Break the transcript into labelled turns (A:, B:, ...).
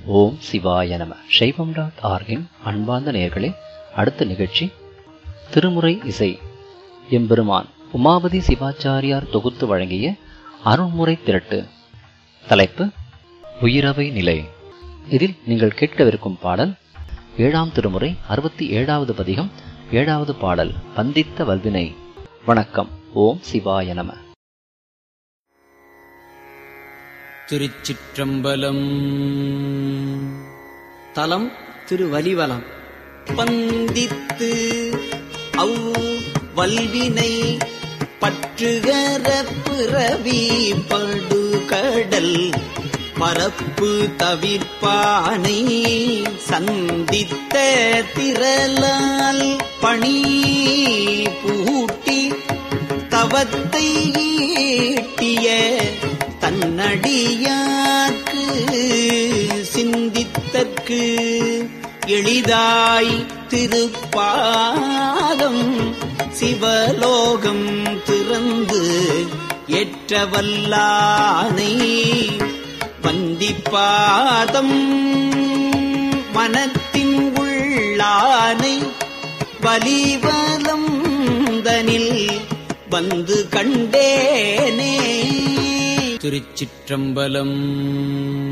A: ஓம் சிவாய நம சைவம் டாட் ஆர்கின் அன்பார்ந்த நேயர்களே அடுத்த நிகழ்ச்சி திருமுறை இசை எம்பெருமான் உமாபதி சிவாச்சாரியார் தொகுத்து வழங்கிய அருண்முறை திரட்டு தலைப்பு உயிரவை நிலை இதில் நீங்கள் கேட்கவிருக்கும் பாடல் ஏழாம் திருமுறை அறுபத்தி ஏழாவது பதிகம் ஏழாவது பாடல் பந்தித்த வல்வினை வணக்கம் ஓம் சிவாய நம
B: திருச்சிற்றம்பலம் தலம் திருவலிவலம் பந்தித்து அவ் வல்வினை பற்றுகர பிறவி படுகடல் பரப்பு தவிர்ப்பானை சந்தித்த திரளால் பணி பூட்டி தவத்தை ஈட்டிய தன்னடியார்க்கு சிந்தித்தற்கு எளிதாய் திருப்பாதம் சிவலோகம் திறந்து ஏற்றவல்லானை வந்திப்பாதம் மனத்தின் உள்ளானை வலிவலம் தனில் வந்து கண்டேனே திருச்சிற்றம்பலம்